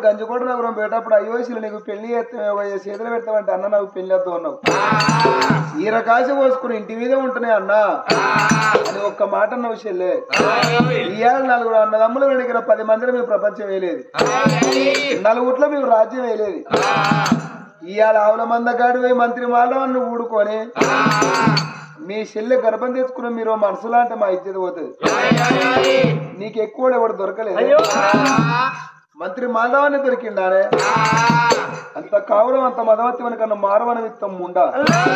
గంజుకోట నగరం పోయేటప్పుడు అయ్యోశిలు నీకు పెళ్లి చేస్తా- చేతులు పెడతామంటే అన్న నాకు పెళ్లి వద్దు అన్నావు ఈర కాశ పోసుకుని ఇంటి మీద ఉంటున్నాయి అన్న అని ఒక్క మాట అన్నావు చెల్లె ఇవాళ నలుగురు అన్నదమ్ములు వెనకిన పది మందిని మేము ప్రపంచం వేయలేదు నలుగుట్లో మేము రాజ్యం వేయలేదు ఇవాళ ఆవుల మందగాడు పోయి మంత్రి మాలవన్ను ఊడుకొని మీ చెల్లె గర్భం తెచ్చుకున్న మీరు మనసులా అంటే మా ఇచ్చేది పోతుంది నీకు ఎక్కువ ఎవడు దొరకలేదు మంత్రి మాధవాన్ని దొరికిండానే అంత కావడం అంత మదవత్తి కన్నా మారవన విత్తం ముండా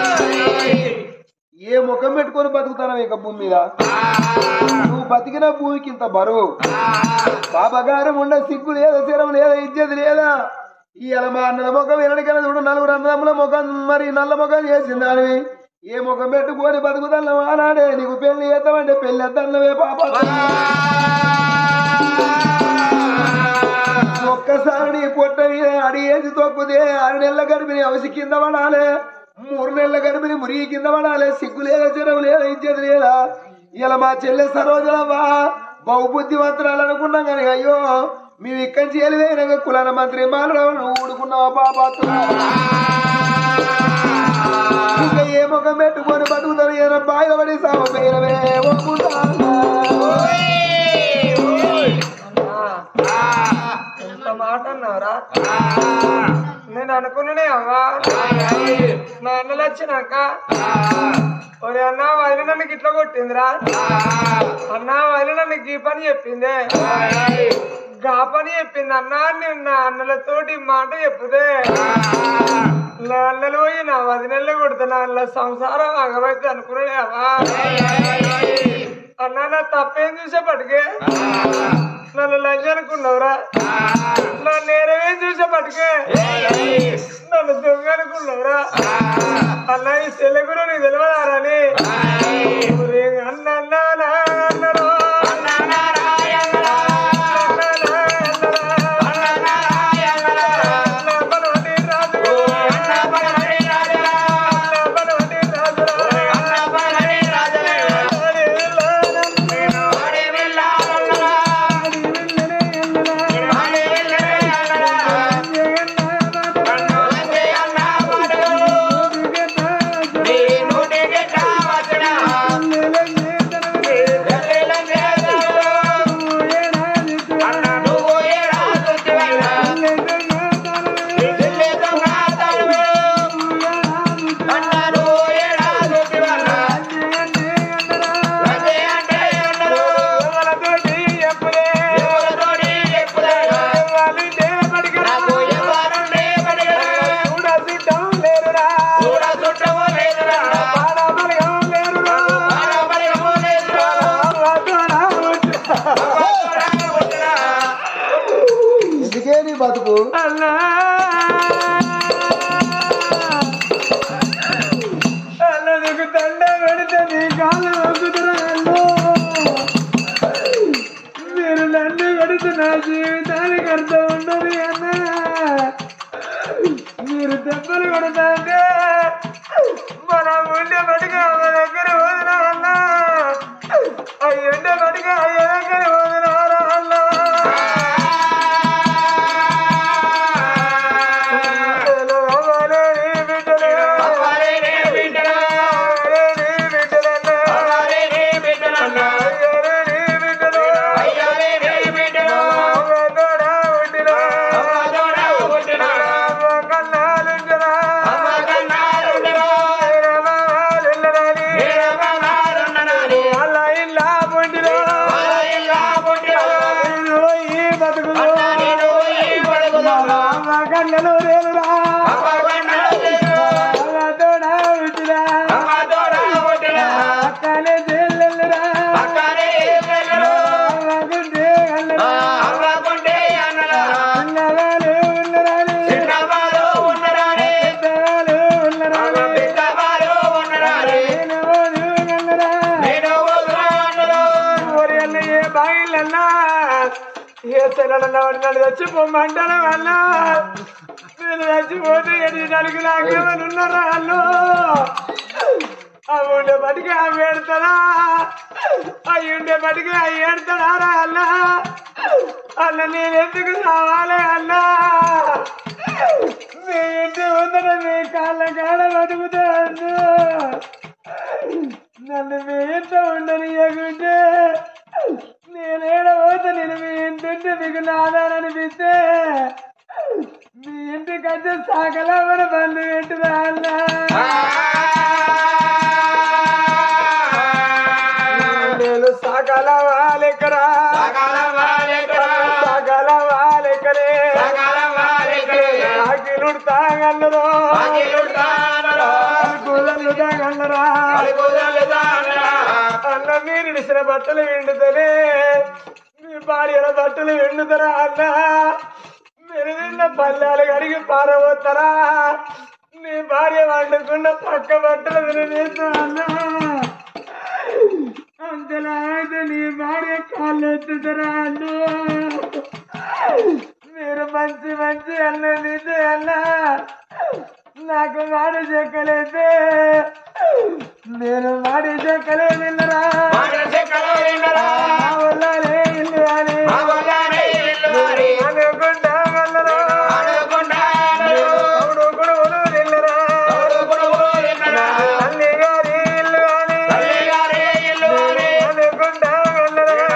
ఏ ముఖం పెట్టుకొని బతుకుతానో ఇక భూమి మీద నువ్వు బతికిన భూమికి ఇంత బరువు పాపగారం ఉండ సిగ్గు లేదా శరం లేదా ఇజ్జది లేదా ఈ మా అన్నల ముఖం ఎనడికైనా చూడు నలుగురు అన్నదమ్ముల ముఖం మరి నల్ల ముఖం చేసింది దానివి ఏ ముఖం పెట్టుకొని బతుకుతాను ఆనాడే నీకు పెళ్లి చేద్దామంటే పెళ్లి వద్దన్నవే పాప ఒక్కసారి నీ పొట్ట మీద అడిగేసి తొక్కుతే ఆరు నెలల గర్భిణి అవసి కింద పడాలి మూడు నెలల గర్భిణి మురిగి కింద పడాలి సిగ్గు లేదా చెరవు లేదా ఇచ్చేది లేదా ఇలా మా చెల్లె సరోజలవ్వా బహు బుద్ధివంతురాలు అనుకున్నాం కానీ అయ్యో మేము ఇక్కడి చేయలేదైనా కులాల మంత్రి మానవ నువ్వు ఊడుకున్నావా పాపాత్తున్నా ఇంకా ఏ ముఖం పెట్టుకొని బతుకుతారు ఏదైనా బాయిల పడి సాగు పేరవే ఎంత మాట అన్నారా నేను అనుకున్నానే అవ్వా నా అన్నలు వచ్చినాక ఒరే అన్న వదిలి నన్ను గిట్ల కొట్టిందిరా అన్న వదిలి నన్ను గీ పని చెప్పిందే గా పని చెప్పింది అన్న నేను నా అన్నలతోటి మాట చెప్పుదే నా అన్నలు పోయి నా వదినెళ్ళు కొడుతా నా అన్న సంసారం ఆగమైతే అనుకున్నానే అవ్వా అన్న నా తప్పేం చూసేపటికే నన్ను లంచ అనుకున్నావురా నా నేరమే చూసేపటికే నన్ను దొంగ అనుకున్నావురా అన్న ఈ చెల్లె కూడా నీకు తెలియదారని ఒరే అన్న అన్న నా అన్నరా. అన్న నా అన్నరా. నా పనోటి రాజురా. నా పనోటి రాజురా. ఎందుకే నీ బతుకు అన్నా అన్న నీకు దండ పెడితే నీ కాళ్ళు నొక్కుతురా అన్నో మీరు నన్ను కొడితే నా జీవితానికి అర్థం ఉండదు అన్న మీరు దెబ్బలు కొడతాంటే మన ఉండే బడిగా మన దగ్గర వదిన అన్న అవి ఉండే బడిగా అయ్యే దగ్గర వదినారా అన్నా కన్నలు రేలురా తోడా విట్టురా అక్కనే చెల్లెలురా గుడ్డే అల్లరా చిన్నవాళ్ళు ఉన్నరాని పెద్దవాళ్ళు ఉన్నరాని నేను ఉన్నరా ఓరి అన్న ఏ బాయిలన్నా ఏ తెల్లడన్నా వాడు నన్ను చచ్చిపోమంటాను అన్నా నేను చచ్చిపోతే ఎన్ని నలుగు నాకేమని ఉన్నారా అల్లు అవి ఉండే బతికి అవి ఏడతారా అవి ఉండే బతికి అవి ఏడతాడా రా అన్నా అన్న నేను ఎందుకు రావాలి అన్నా మీ ఇంటి ముందర మీ కాళ్ళ కాడ బతుకుతా అన్నా నన్ను మీ ఇంట ఉండనియకుంటే నేనేడ పోతే నేను మీ ఇంటుంటే మీకు నాదాని అనిపిస్తే మీ ఇంటికి వచ్చి సకలమైన బండి పెట్టుదా అన్నా నేను సకల వాలెక్కరా సకల వాలెక్కరే అఖిలుడు తాగన్నరో గుదలు తాగన్నరా అన్న మీరు ఇడిసిన బట్టలు విండుతలే మీ భార్యల బట్టలు విండుతారా అన్న మీరు నిన్న పల్లెలు కడిగి పారబోతారా మీ భార్య వండుకున్న పక్క బట్టలు వినలేదు అన్న అంతలా అయితే నీ భార్య కాళ్ళు ఎత్తుతారా అన్న మీరు మంచి మంచి అన్న నిజే అన్న నాకు వాడి చెక్కలేదు నేను వాడి చెక్కలే నిన్నరా నా వల్లనే ఇల్లు అని అనుకుంటా వల్లరా అవును కొడుకులు నిన్నరా తల్లి గారి ఇల్లు అని అనుకుంటా వల్లరా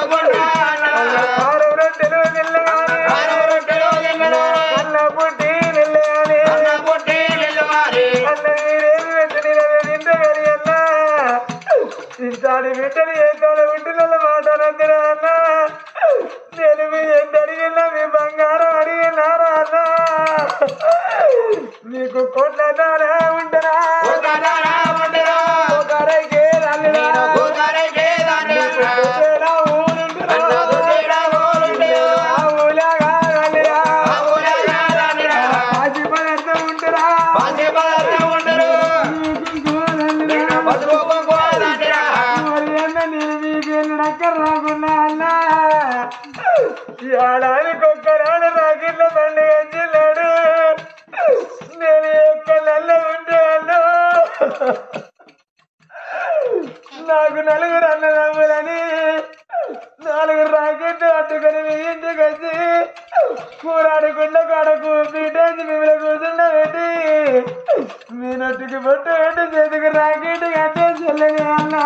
ఆరు రొట్టెలు నిల్లు అని కళ్ళ పుట్టి నిల్లు అని అన్న మీరేమి వెంటనే నింద గరి అన్న ఇంతాడి బిడ్డలు ఎంతాడు బిడ్డల మాట నందిరా అన్న నేను మీ ఎంత అడిగినా మీ బంగారం అడిగినారా అన్న మీకు కోట్ల దానా ఉండరా ఒకరైకే రాలిరా మీకు కోటేరా ఊరుండురా. ఆ ఊలాగా రాలిరా. ఆశి పదార్థం ఉంటురా మరి అన్న నేను మీకేళ్ళు డక్కర రాకున్నా అన్న ఏడాదికి ఒక్కనాడు రాకిళ్ళ పండుగ వచ్చిన్నాడు నేను ఎక్కడల్ల ఉంటే అన్న నాకు నలుగురు అన్నదమ్ములని నాలుగు రాకెట్ అట్టుకొని మీ ఇంటికి వచ్చి కూరాడకుండా కడకు పీటేసి మిమ్మల్ని కూర్చుండబెట్టి మీ నొట్టుకి బొట్టు పెట్టి చేతికి రాకెట్ కట్టే చెల్లని అన్నా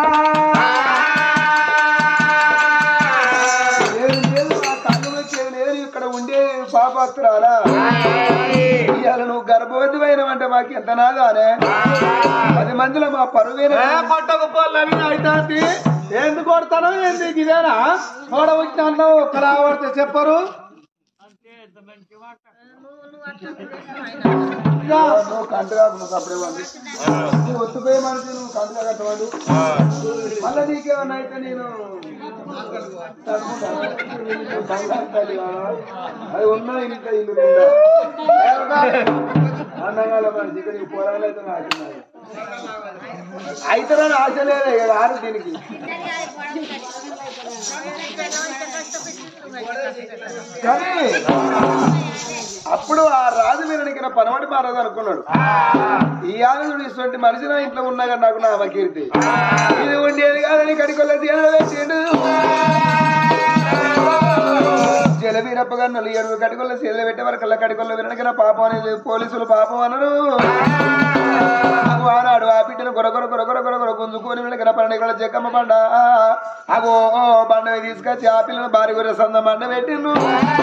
లేదు లేదు నా కళ్ళు వచ్చేది లేదు ఇక్కడ ఉండే పాపాత్రాలా ఇవాళ నువ్వు గర్భవతి అయినవంటే మాకు ఎంత నాదానే పది మందిలో మా పరువైన కొట్టకపోలని అయితే ఎందుకు కొడతాను ఎందుకు ఇదేనా చూడ వచ్చిన అన్నావు ఒక్కలా కొడితే చెప్పరు నువ్వు కంట కాకు నువ్వు అప్పుడే వాళ్ళు నువ్వు ఒత్తుపోయే మనిషి నువ్వు కంట కట్టవాడు మళ్ళీ నీకేమన్నా అయితే నేను తడుముకుంటాను. నువ్వు బంగారు తల్లి కాదా? అది ఉన్నా ఇంకా ఇల్లు నిండా అందంగా మనిషి ఇక్కడ నీకు పోరాలు అయితే నాకు అయితే రాని ఆశ లేదే ఇక రాను దీనికి కానీ అప్పుడు ఆ రాజు వీరునికి పనవడి మారదు అనుకున్నాడు ఈ ఆనందుడు ఇటువంటి మనిషి నా ఇంట్లో ఉన్నా కానీ నాకు నా కీర్తి ఇది ఉండేది కాదని కడికొల్లది జలవీరప్పగా నలు ఏడు కడికొల్ల సేదలు పెట్టే వరకు కళ్ళ కడికొల్ల వినకన పాపం అనేది పోలీసులు పాపం అనరు అగో ఆనాడు ఆ బిడ్డను గొరగొర గొరగొర గొరగొర గుంజుకొని వెళ్ళిన పండుగ కూడా జక్కమ్మ బండ అగో బండ తీసుకొచ్చి ఆ పిల్లను భారీ గొర్రె సంద బండ పెట్టిండు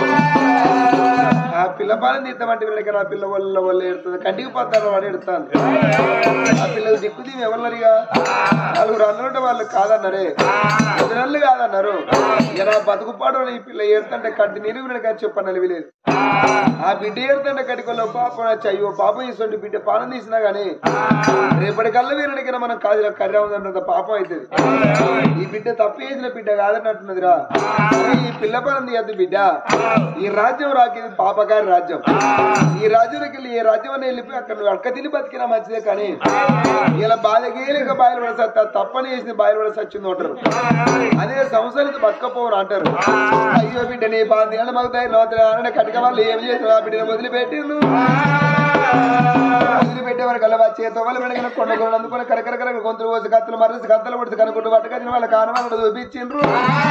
ఆ పిల్ల పాలన తీద్దామంటే వీళ్ళకి ఆ పిల్ల వల్ల వల్ల ఎడుతుంది కంటికి పోతారు వాడు ఎడుతాను ఆ పిల్లలు దిక్కుది ఎవరిగా నలుగురు అన్నుంటే వాళ్ళు కాదన్నారే వదినల్లు కాదన్నారు ఇలా బతుకుపాడు ఈ పిల్ల ఏడుతుంటే కంటి నీరు వీళ్ళకి చెప్పని లేదు ఆ బిడ్డ ఏడుతుంటే కటికొల్ల పాపం వచ్చి అయ్యో పాపం ఇటువంటి బిడ్డ పాలన తీసినా గానీ రేపటికల్లా వీరునికైనా మనం కాదురా కర్ర ఉందంటే పాపం అవుతుంది ఈ బిడ్డ తప్పు చేసిన బిడ్డ కాదన్నట్టున్నదిరా ఈ పిల్ల పాలన తీయద్దు బిడ్డ ఈ రాజ్యం రాకేది పాపగారి రాజ్యం ఈ రాజ్యంలోకి వెళ్ళి ఏ రాజ్యం అని వెళ్ళిపోయి అక్కడ నువ్వు అక్క తిని బతికినా మంచిదే కానీ ఇలా బాధగేలేక బాయిలు పడ సత్తా తప్పని చేసిన బాయిలు పడ సచ్చింది అంటారు అదే సంవత్సరాలతో బతకపోవరు అంటారు అయ్యో బిడ్డ నీ బాధ అని మాకు ధైర్యం అవుతుంది అంటే కటిక వాళ్ళు ఏం చేసిన బిడ్డను వదిలిపెట్టిండు వదిలిపెట్టే వరకు అలా వచ్చే తొవ్వలు మెడగిన కొండ కొండ అందుకొని కరకరకర గొంతులు పోసి కత్తులు మరసి కత్తలు పొడిచి కనుకుంటూ పట్టుకొచ్చిన వాళ్ళ కారణాలు చూపించిండ్రు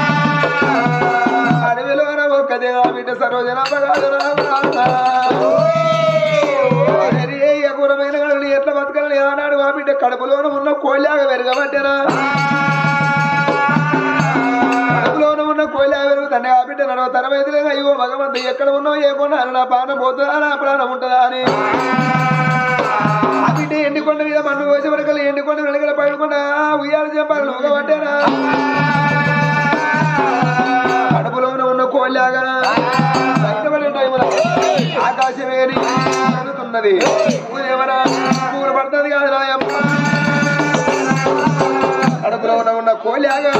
అడవిలో ఒక్కదే నా బిడ్డ సరోజన అఘోరమైన గడులు ఎట్లా బతకాలని ఆనాడు ఆ బిడ్డ కడుపులోన ఉన్న కోళ్ళాగా పెరగబట్టరా కడుపులోన ఉన్న కోళ్ళాగా పెరుగుతాండే ఆ బిడ్డ నడవ తరమైతే అయ్యో భగవంతు ఎక్కడ ఉన్నావు ఏ కొన్నా నా ప్రాణం పోతుందా నా ప్రాణం ఉంటుందా అని ఆ బిడ్డ ఎండికొండ మీద మన్ను పోసే వరకు ఎండికొండ వెనకల పడుకుండా ఉయ్యాలు చెప్పాలి ఒక పట్టారా కడుపులోన ఉన్న కోళ్ళాగా బయటపడే టైంలో ఆకాశమేరి అందుతున్నది ఎవరా పూలు పడుతుంది కాదు రాయమ్మ కడుపులోన ఉన్న కోళ్ళాగా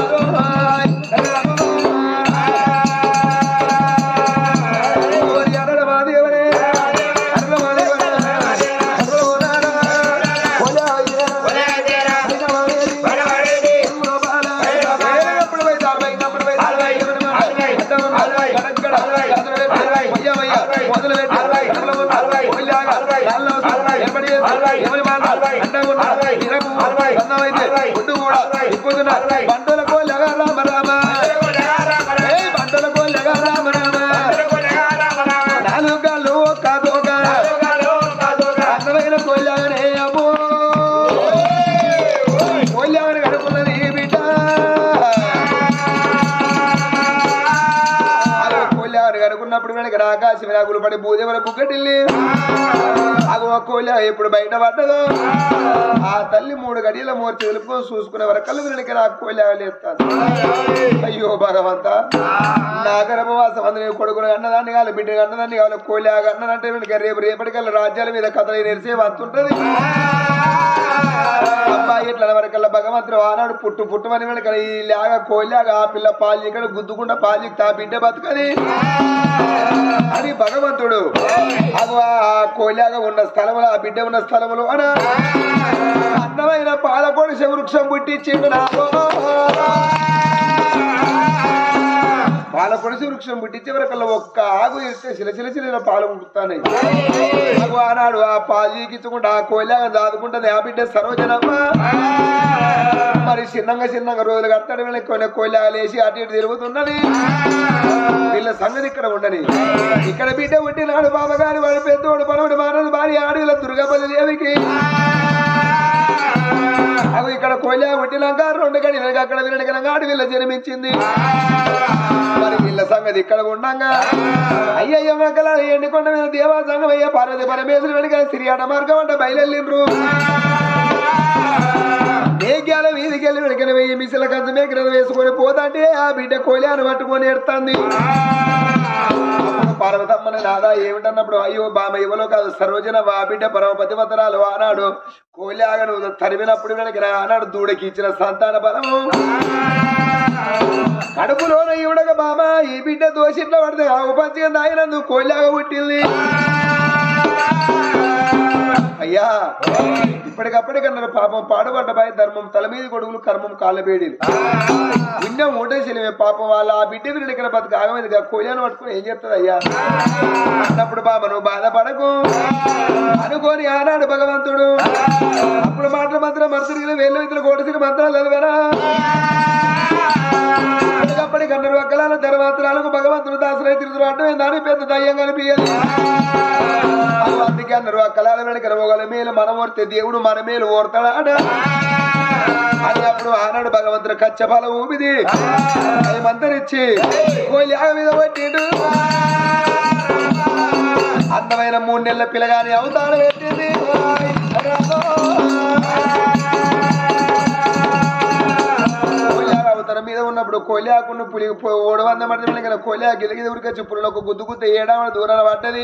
ఓరి అరడ మాదేవరే, అరడ మాదేవరే, అరడ ఓనాడా, కోళ్ళాయ్యా, అరడ మాదేవి, ఎరువులో బాల, ఎప్పుడు పోయి దాబాయి, నప్పుడు పోయి దాబాయి, ఎవరి మాట, అడ్డం ఉంది, గడగడ, గడగడ పెట్టి, వయ్య వయ్య, మొదలు పెట్టి, కడల ఉన్న, కోళ్ళాగా, నాలుగు అవసరం, ఎప్పటి చేసి, ఎవరి మాట, అడ్డం ఉన్న, ఇరపు, సన్నమైతే, గుడ్డు కూడా, ఇప్పుతున్న, బంటుల కోళ్ళగా రామ రామ, ఏయ్ బంటుల కోళ్ళగా రామ రామ, నాలుగు గాళ్ళు ఒక్క దోక, అందమైన కోళ్ళగానే అమ్మో, కోళ్ళగానే కడుపున్నది ఈ బిడ్డ అలా కోళ్ళగారు కనుకున్నప్పుడు వెనక ఆకాశం రాగులు పడి భూదేవర బుగ్గటిల్లి అగో కోళ్ళ ఎప్పుడు బయట పడ్డదో ఆ తల్లి మూడు గడియల మోర్చి తెలుపుకొని చూసుకునే వరకల్లు వెనక నాకు కోళ్ళ లేస్తాను అయ్యో భగవంత నా గర్భవాసం అందరూ కొడుకుని అన్నదాన్ని కాదు బిడ్డ అన్నదాన్ని కావాలి కోళ్ళ అన్నదంటే వెనక రేపు రేపటికల్లా రాజ్యాల మీద కథలు నెరిసే వంతుంటది అబ్బాయి ఇట్ల వరకల్లా భగవంతుడు ఆనాడు పుట్టు పుట్టుమని వెనక ఈ లాగా కోళ్ళాగా ఆ పిల్ల పాలు ఇక్కడ గుద్దుకుండా పాలు తా బిడ్డ బతుకది అని భగవంతుడు అది ఆ కోళ్ళాగా ఉన్న స్థలములో ఆ బిడ్డ ఉన్న స్థలములో అన అందమైన పాలకోడి వృక్షం పుట్టించిండు నాకు పాలకొడిసి వృక్షం పుట్టించే వరకల్లా ఒక్క ఆగు ఇస్తే చిల చిల చిల పాలు పుట్టుతాయి ఆగు ఆనాడు ఆ పాలు చీకించుకుంటా ఆ కోయిలాగా దాదుకుంటుంది ఆ బిడ్డ సరోజనమ్మ మరి చిన్నగా చిన్నగా రోజులు కడతాడు వీళ్ళకి కొన్ని కోయిలాగా లేచి అటు ఇటు తిరుగుతున్నది వీళ్ళ సంగతి ఇక్కడ ఉండని ఇక్కడ బిడ్డ పుట్టినాడు బాబగారి వాడు పెద్దోడు పనవుడు మానవుడు భార్య ఆడవిల దుర్గపల్లి దేవికి అవి ఇక్కడ కోయిలా పుట్టినాక రెండు గడి వెనక అక్కడ వినడికనగా అడవిలో జన్మించింది మరి వీళ్ళ సంగతి ఇక్కడ ఉండగా అయ్యయ్య మక్కల ఎండికొండ మీద దేవా సంఘం అయ్యే పార్వతి పరమేశ్వరు వెనక సిరియాట మార్గం అంటే బయలుదేరిండ్రు మేఘాల వీధికెళ్ళి వెనకన వెయ్యి మిసిల కంచ మేకలను వేసుకొని పోతాంటే ఆ బిడ్డ కోలియాను పట్టుకొని ఎడతాంది అప్పుడు పార్వతమ్మని నాదా ఏమిటన్నప్పుడు అయ్యో బామ ఇవ్వలో కాదు సరోజన వా బిడ్డ పరమపతి వతరాలు ఆనాడు కోలియాగను తరిమినప్పుడు వెనక ఆనాడు దూడకి ఇచ్చిన సంతాన బలము కడుపులోన ఇవిడక బామ ఈ బిడ్డ దోషిట్లో పడితే ఆ ఉపంచం దాగినందుకు కోలియాగా పుట్టింది అయ్యా ఇప్పటికప్పటికన్నారు పాపం పాడుపడ్డ బాయ్ ధర్మం తల మీద కొడుకులు కర్మం కాళ్ళబేడి విన్న మూటేసినవే పాపం వాళ్ళ ఆ బిడ్డ వీళ్ళు ఇక్కడ బతుకు ఆగమైంది కోయాను పట్టుకుని ఏం చెప్తుంది అయ్యా అన్నప్పుడు బాబా నువ్వు బాధపడకు అనుకోని ఆనాడు భగవంతుడు అప్పుడు మాటలు మాత్రం మరుసరిగిన వేలు ఇద్దరు కోటసిన మంత్రాలు చదివారా అప్పటికన్నారు అక్కలాల ధర్మాత్రాలకు భగవంతుడు దాసరై తిరుగుతూ అంటే దాని పెద్ద దయ్యం కనిపించదు అగో అందుకే అన్నారు ఆ కళాల వెనక ఒకళ్ళ మేలు మనం ఓర్తే దేవుడు మన మేలు ఓర్తాడా అట. అది అప్పుడు ఆనాడు భగవంతుడు కచ్చపాల ఊపిది అది మంతరిచ్చి కోలి ఆగ మీద పట్టిండు అందమైన మూడు నెలల పిల్లగాని అవతారం పెట్టింది కోలియాగ అవతారం మీద ఉన్నప్పుడు కోలియాకున్న పులి ఓడి వంద మంది కదా కోలియా గిలిగి ఉరికొచ్చి పులిలో ఒక గుద్దు గుద్దు ఏడామని దూరాన పడ్డది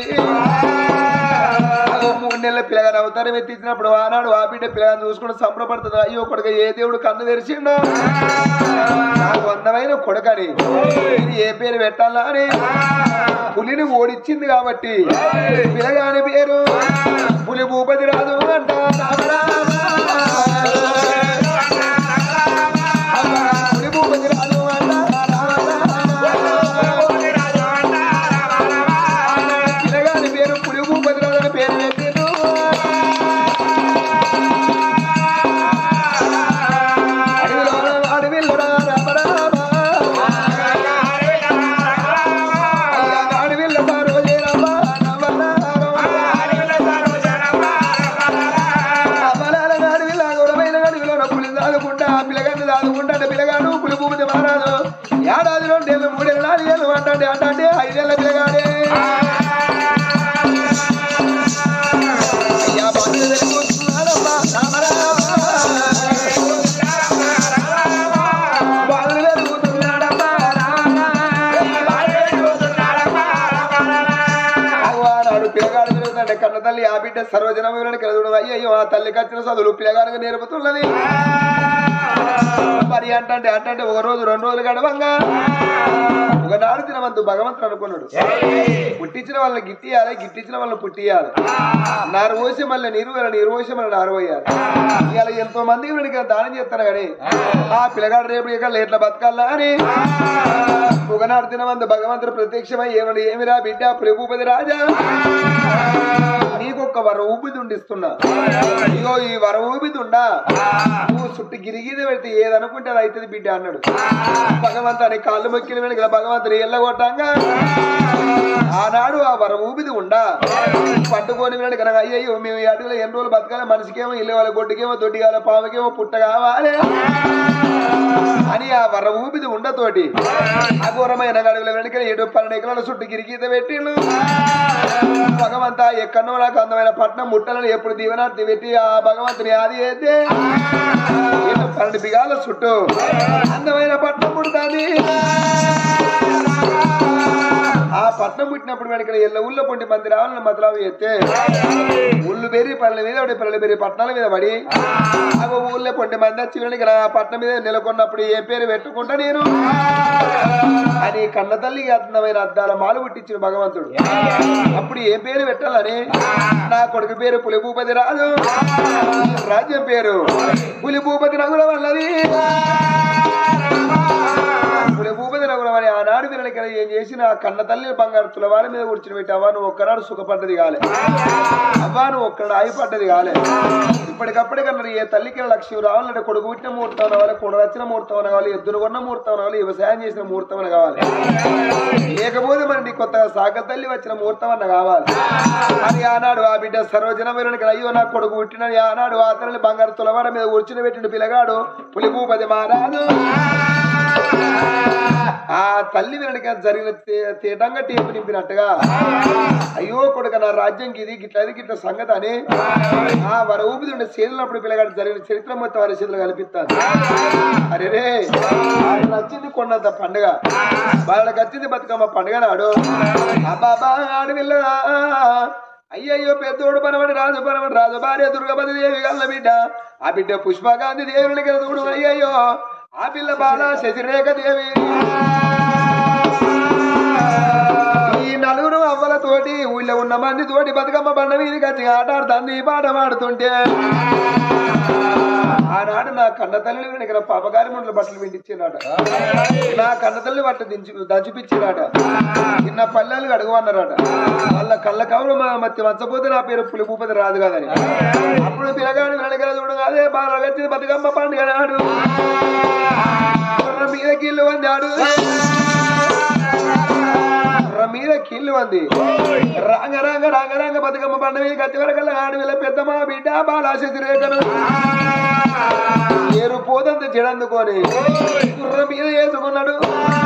అదో మూడు నెలల పిల్లగాని అవతారం ఎత్తించినప్పుడు ఆనాడు ఆ బిడ్డ పిల్లగాని చూసుకుంటూ సంబరపడుతుంది అయ్యో కొడుక ఏ దేవుడు కన్ను తెరిచిండో నాకు అందమైన కొడుకని ఇది ఏ పేరు పెట్టాలా అని పులిని ఓడిచ్చింది కాబట్టి పిల్లగాని పేరు పులి భూపతి రాజు అంట రామ రామ. పులి భూపతి రాజు అంట రామ రామ. పిల్లగాని పేరు పులి భూపతి రాజు అని పేరు పెట్టిండు తల్లి ఆ బిడ్డ సర్వజన వివరణకి ఎదుడు అయ్యో ఆ తల్లికి వచ్చిన చదువులు పిల్లగానికి నేర్పుతున్నది మరి అంటే అంటే ఒక రోజు రెండు రోజులు గడవంగా ఒకనాడు తినవంతు భగవంతుడు అనుకున్నాడు పుట్టించిన వాళ్ళని గిట్టియాలి గిట్టించిన వాళ్ళని పుట్టియాలి నారు పోసి మళ్ళీ నీరు వేయాలి, నీరు పోసి మళ్ళీ నారు పోయాలి ఇవాళ ఎంతో మందికి వీడికి దానం చేస్తాను కానీ ఆ పిల్లగాడు రేపు ఇక లేట్ల బతకాలా అని ఒకనాడు తినవంతు భగవంతుడు ప్రత్యక్షమై ఏమని ఏమిరా బిడ్డ ప్రభుపతి రాజా నీకొక్క వర ఊపిది ఉండిస్తున్నా ఇగో ఈ వర ఊపిది ఉండా నువ్వు చుట్టూ గిరిగిరి పెడితే ఏదనుకుంటే అది అవుతుంది బిడ్డ అన్నాడు భగవంతుని కాళ్ళు మొక్కిన వెనుక భగవంతుని ఎల్లగొట్టంగా ఆనాడు ఆ వర ఊపిది ఉండా పట్టుకొని వెనుక నాకు అయ్యయ్యో మేము ఈ అడవిలో ఎన్ని రోజులు బతకాలి మనిషికేమో ఇల్లు వాళ్ళ గొడ్డుకేమో దొడ్డి కావాలి పాముకేమో పుట్ట కావాలి అని ఆ వర ఊపిది ఉండతోటి అఘోరమైన గడుగుల వెనుక ఏడు పన్నెండు ఎకరాల చుట్టూ గిరిగీత పెట్టిండు భగవంత ఎక్కడో నాకు అందమైన పట్నం ముట్టలను ఎప్పుడు దీవనార్థి పెట్టి ఆ భగవంతుని ఆది అయితే ఏడు పన్నెండు బిగాల చుట్టూ అందమైన పట్నం పుడుతుంది ఆ పట్నం పుట్టినప్పుడు వెనక ఎల్ల ఊళ్ళో పొంటి మంది రావాలని మతలావు ఎత్తే ఊళ్ళు బెరి పల్లెల మీద పడి పల్లెల బెరి పట్టణాల మీద పడి అగో ఊళ్ళో పొంటి మంది వచ్చి వెనక ఆ పట్నం మీద నెలకొన్నప్పుడు ఏ పేరు పెట్టుకుంటా నేను అని కన్న తల్లికి అందమైన అద్దాల మాలు పుట్టించిన భగవంతుడు అప్పుడు ఏ పేరు పెట్టాలని నా కొడుకు పేరు పులిభూపతి రాదు రాజ్యం పేరు పులిభూపతి నగుల వల్లది పులిభూపతి నగుల అని ఆనాడు వినక ఏం చేసిన ఆ కన్న తల్లి బంగారు తులవారి మీద కూర్చుని పెట్టి అవ్వ నువ్వు ఒక్కనాడు సుఖపడ్డది కాలే అవ్వ నువ్వు ఒక్కడు ఆగిపడ్డది కాలే ఇప్పటికప్పటికన్నా ఏ తల్లికి లక్ష్యం రావాలంటే కొడుకు పుట్టిన ముహూర్తం కావాలి కొడు వచ్చిన ముహూర్తం కావాలి ఎద్దును కొన్న ముహూర్తం కావాలి వ్యవసాయం చేసిన ముహూర్తం అని కావాలి లేకపోతే మరి నీ కొత్తగా సాగ తల్లి వచ్చిన ముహూర్తం అన్న కావాలి అని ఆనాడు ఆ బిడ్డ సర్వజన వీరునికి అయ్యో నా కొడుకు పుట్టినని ఆనాడు ఆ తల్లి బంగారు తులవార మీద కూర్చుని పెట్టిన పిల్లగాడు పులిభూపతి మారాదు ఆ తల్లి వెనక జరిగిన తే- తేటంగా టేపు నింపినట్టుగా అయ్యో కొడుక నా రాజ్యం ఇది గిట్లది గిట్ల సంగతి అని ఆ వర ఊపిది ఉండే చేతులప్పుడు పిల్లగాడు జరిగిన చరిత్ర మొత్తం వారి చేతులు కనిపిస్తాను అరే రే వాళ్ళకి నచ్చింది కొండంత పండుగ వాళ్ళకి వచ్చింది బతుకమ్మ పండుగ నాడు అబ్బాబా ఆడు వెళ్ళదా అయ్యయ్యో పెద్దోడు పనవడి రాజు పనవడి రాజు భార్య దుర్గపతి దేవి గల్ల బిడ్డ ఆ బిడ్డ పుష్పగాంధి దేవుని చూడు అయ్యయ్యో ఆ పిల్ల బాల శశిరేఖ దేవి ఈ నలుగురు అవ్వలతోటి ఊళ్ళో ఉన్న మంది తోటి బతుకమ్మ బండ మీదకి వచ్చి ఆట ఆడుతుంది పాట పాడుతుంటే ఆనాడు నా కన్న తల్లి వెనక పాపగారి ముండ్ల బట్టలు వింటిచ్చిందట నా కన్న తల్లి బట్ట దించి దంచిపిచ్చిందట చిన్న పల్లెలు అడగమన్నారట వాళ్ళ కళ్ళ కవులు మత్తి మచ్చపోతే నా పేరు పులిభూపతి రాదు కదని అప్పుడు పిల్లగాడు వెనకల చూడు అదే బాగా వచ్చింది బతుకమ్మ పండుగ నాడు గుర్రం మీద కీళ్ళు వందాడు గుర్రం మీద కీళ్ళు వంది రాంగ రాంగ రాంగ రాంగ బతుకమ్మ పండుగ మీద కత్తి వరకల్లా ఆడు వీళ్ళ పెద్దమ్మ బిడ్డ బాలాశతి రేఖను ఏరు పోదంత చెడందుకొని గుర్రం మీద వేసుకున్నాడు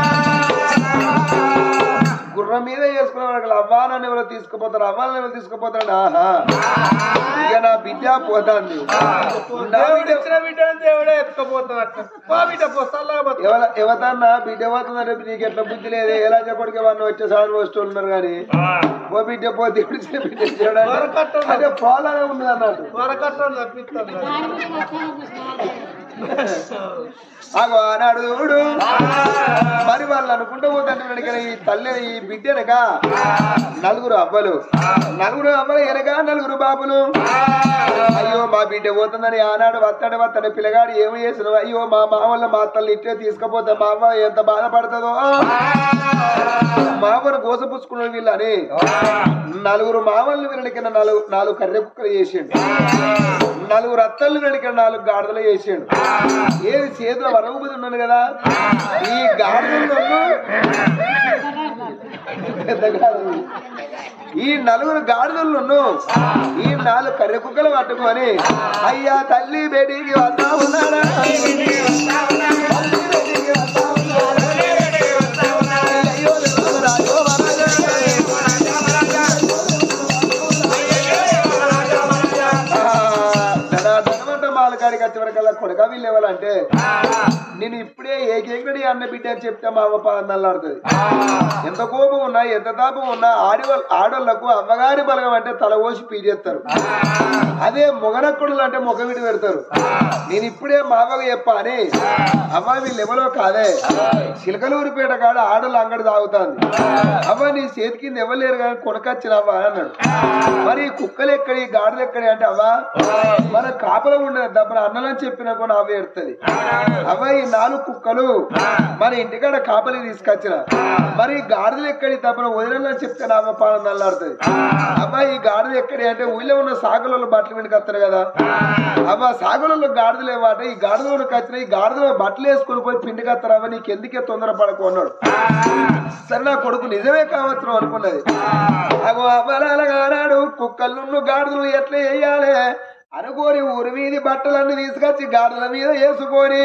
గుర్రం మీద వేసుకున్న వాళ్ళకి అవ్వానని ఎవరో తీసుకుపోతారు అవ్వాలని ఎవరు తీసుకుపోతాడు ఆహా ఇక నా బిడ్డ పోతాంది నా బిడ్డ ఇచ్చిన బిడ్డను దేవుడే ఎత్తుకపోతాడు మా బిడ్డ పొస్తాల్లాగా బతుకు. ఎవర ఎవతన్నా బిడ్డ పోతుందంటే నీకు ఎట్లా బుద్ధి లేదు ఎలా చెప్పడికి వాళ్ళు వచ్చే సార్ వస్తూ ఉన్నారు కానీ ఓ బిడ్డ పోతే ఇప్పుడు ఇచ్చిన బిడ్డ చేయడానికి అదే పోలానే ఉంది అన్నట్టు వరకట్టం తప్పిస్తాను ఆగో ఆనాడు చూడు మరి వాళ్ళు అనుకుంటూ పోతుంటే వెనక ఈ తల్లి ఈ బిడ్డ వెనక నలుగురు అవ్వలు నలుగురు అవ్వలు వెనక నలుగురు బాబులు అయ్యో మా బిడ్డ పోతుందని ఆనాడు వస్తాడు వస్తాడు పిల్లగాడు ఏమి చేసిన అయ్యో మా మామల్ల మా తల్లి ఇట్టే తీసుకుపోతే మా అమ్మ ఎంత బాధపడుతుందో మామను గోసపుచ్చుకున్న వీళ్ళని నలుగురు మామల్ని వెనక నాలుగు నాలుగు కర్రె కుక్కలు చేసిండు నలుగురు అత్తల్ని వెనక నాలుగు గాడిదలు చేసిండు ఏది చేతిలో వరగుబుది ఉన్నాను కదా ఈ గాడిదలను పెద్ద గాడిదలు. ఈ నలుగురు గాడిదలను ఈ నాలుగు కర్రె కుక్కలు పట్టుకొని అయ్యా తల్లి బేటీకి వస్తా ఉన్నాడా తల్లి బేటీకి వస్తా ఉన్నాడా? అయ్యో రాజో మాలకాడి బయటకు వచ్చే వరకల్లా కొడక వీళ్ళు ఇవ్వాలంటే నేను ఇప్పుడే ఏకేకడి అన్న బిడ్డ అని చెప్తే మా అమ్మ పాలన నల్లాడుతుంది ఎంత కోపం ఉన్నా ఎంత తాపం ఉన్నా ఆడి ఆడోళ్లకు అమ్మగారి బలగం అంటే తల పోసి పీజేస్తారు అదే మొగనక్కుడులు అంటే ముఖం విడి పెడతారు నేను ఇప్పుడే మావగా చెప్పా అని అమ్మ వీళ్ళు ఎవరో కాదే చిలకలూరిపేట కాడ ఆడోళ్ళు అంగడి తాగుతాంది అవ్వ నీ చేతి కింద ఎవరు కానీ కొనకొచ్చినావా అని అన్నాడు మరి ఈ కుక్కలు ఎక్కడి గాడులు ఎక్కడి అంటే అవ్వా మన కాపలో ఉండదు దబ్బన అన్నలని చెప్పినా కూడా అవే ఎడుతుంది అవ్వ ఈ నాలుగు కుక్కలు మన ఇంటికాడ కాపలి తీసుకొచ్చిన మరి ఈ గాడిదలు ఎక్కడి దబ్బన వదిలేదని చెప్తే నా అమ్మ పాలన నల్లాడుతుంది అవ్వ ఈ గాడిదలు ఎక్కడి అంటే ఊళ్ళో ఉన్న సాగులలో బట్టలు వెనుక వస్తారు కదా అవ్వ సాగులలో గాడిదలు ఏమాట ఈ గాడిదలు వచ్చిన ఈ గాడిదలో బట్టలు వేసుకొని పోయి పిండి కత్తరావా నీకు ఎందుకే తొందర పడకు అన్నాడు సరే నా కొడుకు నిజమే కావచ్చు అనుకున్నది అగో అవ్వలాలగానాడు కుక్కలు గాడిదలు ఎట్లా వేయాలి అనుకోని ఊరి మీది బట్టలన్నీ తీసుకొచ్చి గాడిదల మీద వేసుకొని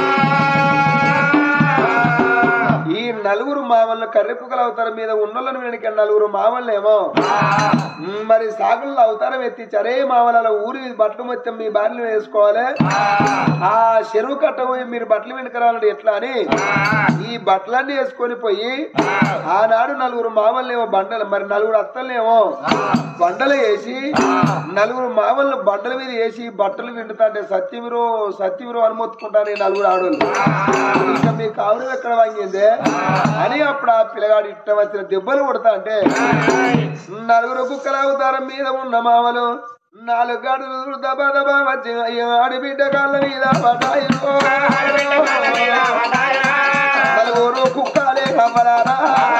ఈ నలుగురు మామల్ని కర్రెప్పుకల అవతారం మీద ఉన్నోళ్ళని వెనక నలుగురు మామల్నేమో మ్, మరి సాగుల్లో అవతారం ఎత్తించి అరే మామల ఊరి మీద బట్టలు మొత్తం మీ బారిని వేసుకోవాలి ఆ చెరువు కట్ట పోయి మీరు బట్టలు వెనుకరాలంటే ఎట్లా అని ఈ బట్టలన్నీ వేసుకొని పోయి ఆనాడు నలుగురు మామల్నేమో బండలు మరి నలుగురు అత్తల్నేమో బండలు వేసి నలుగురు మామల్ని బండల మీద వేసి బట్టలు విండుతా అంటే సత్యవిరో సత్యవిరో అని మొత్తుకుంటాను ఈ నలుగురు ఆడోళ్ళు ఇంకా మీ కావులు ఎక్కడ వాంగిందే అని అప్పుడు ఆ పిల్లగాడు ఇట్ట వచ్చిన దెబ్బలు కొడతా అంటే నలుగురు కుక్కల అవతారం మీద ఉన్న మామలు నాలుగు గడులు దబా దబా వచ్చి ఆడిబిడ్డ కాళ్ళ మీద పటాయిలో నలుగురు కుక్కలే కమలారా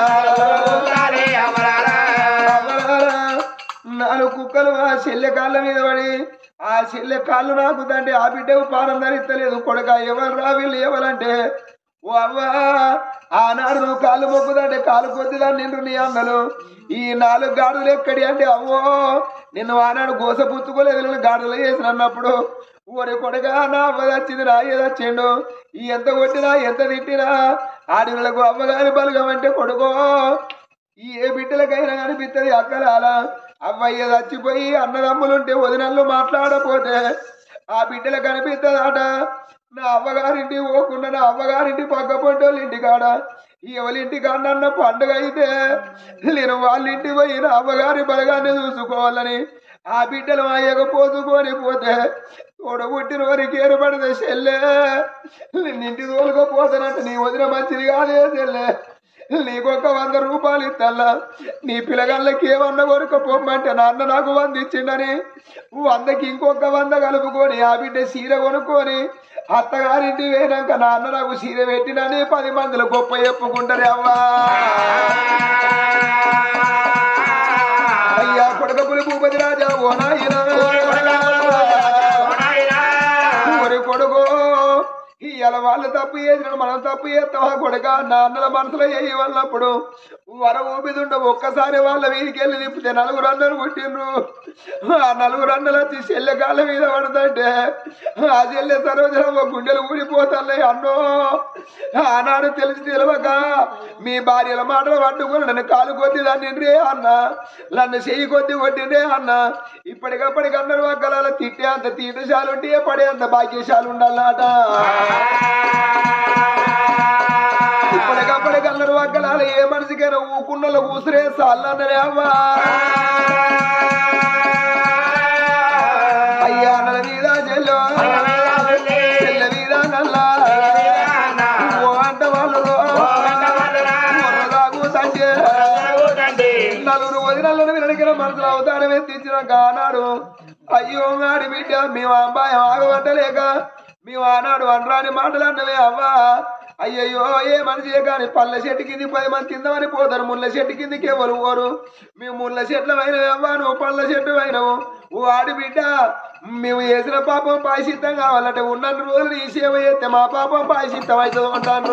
నాలుగు కుక్కలు ఆ చెల్లె కాళ్ళ మీద పడి ఆ చెల్లె కాళ్ళు నాకుతంటే ఆ బిడ్డకు పానం ధరిస్తలేదు కొడుక ఎవరు రా వీళ్ళు ఎవరంటే ఓ అవ్వా ఆనాడు నువ్వు కాళ్ళు మొక్కుదంటే కాలు కొద్దిదా నిన్ను నీ అన్నలు ఈ నాలుగు గాడులు ఎక్కడి అంటే అవ్వో నిన్ను ఆనాడు గోస పుచ్చుకోలేదు నేను గాడులు చేసిన అన్నప్పుడు ఓరి కొడుగా నా అవ్వ వచ్చింది నా ఏది వచ్చిండు ఈ ఎంత కొట్టినా ఎంత తిట్టినా ఆడిలకు అవ్వగాని బలగం అంటే కొడుకో ఈ ఏ బిడ్డలకైనా కనిపిస్తుంది అక్కలాల అవ్వయ్య చచ్చిపోయి అన్నదమ్ములుంటే వదినళ్ళు మాట్లాడపోతే ఆ బిడ్డలకు కనిపిస్తుందట నా అవ్వగారింటి పోకుండా నా అవ్వగారింటి పక్క పొంటోళ్ళ ఇంటి కాడ ఎవరింటి కాడన్న పండుగ అయితే నేను వాళ్ళ ఇంటి పోయి నా అవ్వగారి బలగాన్ని చూసుకోవాలని ఆ బిడ్డలు అయ్యకు పోసుకొని పోతే తోడబుట్టిన వారికి ఏర్పడితే చెల్లె నిన్నింటి తోలుకపోతానంటే నీ వదిన మంచిది కాదే చెల్లె నీకొక వంద రూపాయలు ఇస్తల్లా నీ పిల్లగాళ్ళకి ఏమన్నా కొనుక పొమ్మంటే నాన్న నాకు వంద ఇచ్చిండని వందకి ఇంకొక వంద కలుపుకొని ఆ బిడ్డ చీర కొనుక్కొని అత్తగారింటి పోయినాక నాన్న నాకు చీర పెట్టినని పది మందిలో గొప్ప చెప్పుకుంటారే అవ్వా అయ్యా కొడక పులి భూపతి రాజా ఓ నాయనా ఒరి కొడుకో ఇవాళ వాళ్ళు తప్పు చేసిన మనం తప్పు చేస్తావా కొడుక నాన్నల మనసులో చేయి వాళ్ళప్పుడు వర ఊపిదుండ ఒక్కసారి వాళ్ళ వీధికి వెళ్ళి తిప్పితే నలుగురు అన్నలు పుట్టిండ్రు ఆ నలుగురు అన్నలు వచ్చి చెల్లె కాళ్ళ మీద పడుతుంటే ఆ చెల్లె సరోజనమ్మ గుండెలు ఊడిపోతాయి అన్నో ఆనాడు తెలిసి తెలియక మీ భార్యల మాటలు పట్టుకుని నన్ను కాలు కొద్ది దాన్ని అన్న నన్ను చెయ్యి కొద్ది కొట్టిండే అన్న ఇప్పటికప్పటికి అన్నారు వక్కల తిట్టే అంత తీటశాలు ఉంటే పడే అంత భాగ్యశాలు ఉండాలట ఇప్పటికప్పటికి అన్నారు వక్కలాల ఏ మనిషికైనా ఊకున్నలో ఊసిరే సాలన్నరే అమ్మా అయ్యా నల్ల మీద చెల్లో చెల్ల మీద నల్లా ఓ అంట వాళ్ళు తండ్రి నలుగురు వదినలను వినడికిన మనసులో అవతారం ఎత్తించిన కానాడు అయ్యో ఆడి బిడ్డ మేము అబ్బాయి ఆగబట్టలేక మేము ఆనాడు అనరాని మాటలు అన్నవే అవ్వా అయ్యయ్యో ఏ మనిషి కానీ పళ్ళ చెట్టు కింది పది మంది తిందామని పోతారు ముళ్ళ చెట్టు కిందికి ఎవరు పోరు మేము ముళ్ళ చెట్ల అయినవి అవ్వా నువ్వు పళ్ళ చెట్టు అయినవు ఓ ఆడి బిడ్డ మేము వేసిన పాపం పాయసిత్తం కావాలంటే ఉన్న రోజులు ఈ సేవ చేస్తే మా పాపం పాయసిత్తం అవుతుంది అంటాను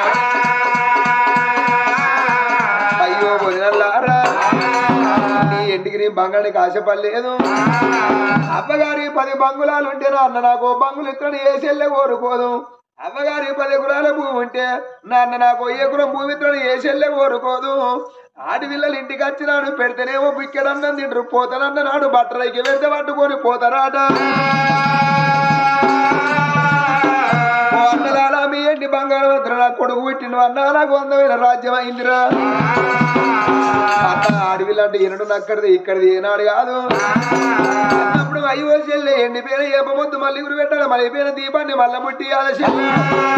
అయ్యో వదినల్లారా నీ ఇంటికి నీ బంగానికి ఆశపడలేదు అవ్వగారి పది బంగుళాలు ఉంటే నాన్న నాకు బంగులు ఇక్కడ ఏసెల్లే కోరుకోదు అవ్వగారి పది ఎకరాల భూమి ఉంటే నాన్న నాకు ఓ ఎకరం భూమి ఇక్కడ ఏసెల్లే కోరుకోదు ఆడి పిల్లలు ఇంటికి వచ్చినాడు పెడితేనేమో బిక్కెడన్నం తింటారు పోతానన్న నాడు బట్టలకి వెళ్తే పట్టుకొని పోతారాట నన్ను అన్నా నాకు అందమైన రాజ్యం అయిందిరా అన్న అడవిలో అంటే ఎనడు నక్కడిది ఇక్కడిది ఏనాడు కాదు అన్నప్పుడు అయ్యో చెల్లె ఎండిపోయిన ఏపమొద్దు మళ్ళీ గురి పెట్టాలి మళ్ళీపోయిన దీపాన్ని మళ్ళీ ముట్టియాలి చెల్లె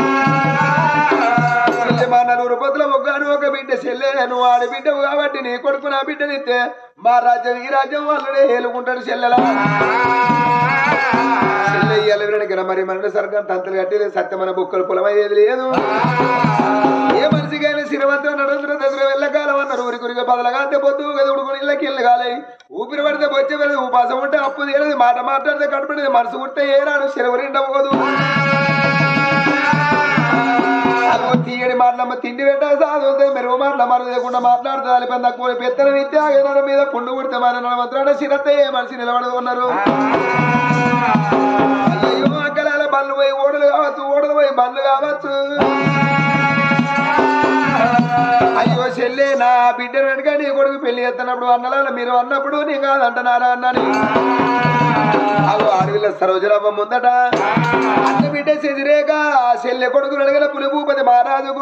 చెల్లె మా నలుగురు పొద్దుల ఒక్కను ఒక బిడ్డ చెల్లె నువ్వు ఆడబిడ్డవు కాబట్టి నీ కొడుకు నా బిడ్డనిస్తే మా రాజ్యం ఈ రాజ్యం వాళ్ళనే ఏలుకుంటాడు చెల్లెలా చెల్లె ఇయ్యాలి వినడానికి మరి మన సర్గం తంతులు కట్టి సత్యమైన బుక్కలు పొలమయ్యేది లేదు ఏ మనిషికైనా శ్రీమంతం నడుంద్ర దసరా వెళ్ళకాలం అన్నారు ఊరి గురిగా బదలగా అంటే పొద్దు కదా ఉడుకుని ఇళ్ళకి వెళ్ళగాలి ఊపిరి పడితే వచ్చే వెళ్ళదు ఉపాసం ఉంటే అప్పు తీరదు మాట మాట్లాడితే కడుపునేది మనసు ఉంటే ఏనాడు శరవరిండవదు అదో తీయడి మాటలమ్మ తిండి పెట్టా సాధుతే మెరుగు మాటల మరో లేకుండా మాట్లాడుతుంది అలిపని తక్కువ పెత్తనం ఇస్తే ఆగిన మీద పుండు కుడితే మన నడమంత్రాన శిరతే మనిషి నిలబడదు ఉన్నారు అయ్యో అక్కల బండ్లు పోయి ఓడలు కావచ్చు ఓడలు పోయి బండ్లు కావచ్చు అయ్యో చెల్లె నా బిడ్డ వెనక నీ కొడుకు పెళ్లి చేస్తున్నప్పుడు అన్నలాల మీరు అన్నప్పుడు నీ కాదంటున్నారా అన్నని అవు అడవిలో సరోజరమ్మ ముందట అన్న బిడ్డ చెదిరేక చెల్లె కొడుకు అడగల పులిభూపతి మహారాజుకు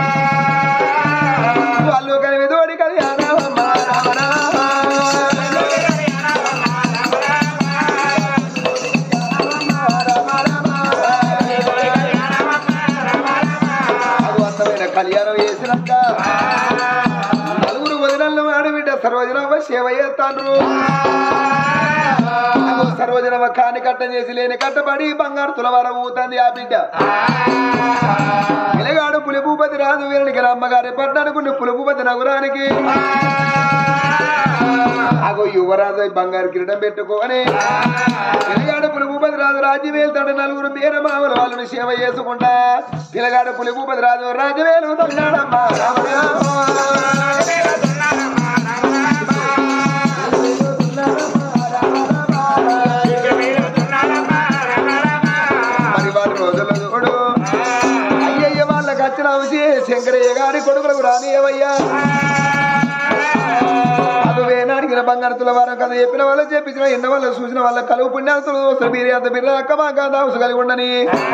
వాళ్ళు కలివి తోడి కళ్యాణమ్మ రామ రామ. అది అందమైన కళ్యాణం చేసినాక నలుగురు వదినలు ఆడబిడ్డ సర్వజనవ సేవ చేస్తాండ్రు అదో సర్వజనవ కాని కట్ట చేసి లేని కట్టబడి బంగారు తులవారం ఊతుంది ఆ బిడ్డ ఇలగాడు పులిభూపతి రాజు వీరునికి అమ్మగారి పట్టణానికి పులిభూపతి నగరానికి అగో యువరాజు బంగారు కిరీటం పెట్టుకొని పిల్లగాడు పులిభూపతి రాజు రాజ్యం వెళ్తాడు నలుగురు మేనమామలు వాళ్ళని సేవ చేసుకుంటా పిల్లగాడు పులిభూపతి రాజు రాజ్యం వెళ్తున్నాడమ్మా రామ రామ. మరి వారి రోజుల్లో చూడు అయ్యయ్య వాళ్ళకి వచ్చిన వచ్చి శంకరయ్య గారి కొడుకులకు రానియవయ్యా అదువే నాడిగిన బంగారతుల వారం కథ చెప్పిన వాళ్ళు చెప్పించిన ఎన్న వాళ్ళు చూసిన వాళ్ళ కలువు పుణ్యాతులు దోస్తులు మీరు అంత మీరు అక్క మా కాదు అవసరం కలిగి ఉండని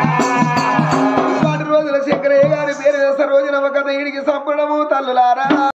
వాటి రోజుల శంకరయ్య గారి పేరు రోజున ఒక కథ ఈడికి సంపడము తల్లులారా